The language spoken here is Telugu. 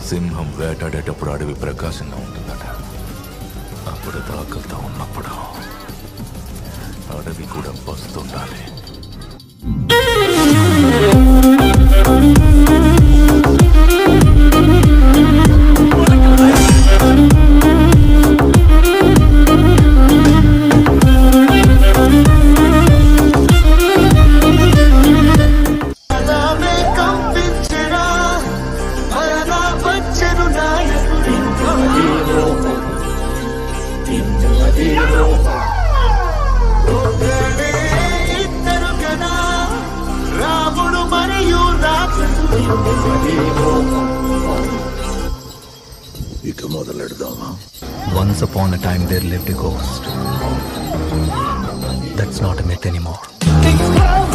సింహం వేటాడేటప్పుడు అడవి ప్రకాశంగా ఉంటుందట అప్పుడు దాకలతో ఉన్నప్పుడు అడవి కూడా పస్తుండాలి అలానే కంపించరా మరలా వచ్చెను నాయకుడి ఒక్కడే ఇద్దరు కదా రాముడు మరియు రాక్షసుడు ఇక మొదలెడదామా Once upon a time, there lived a ghost. That's not a myth anymore. Things grow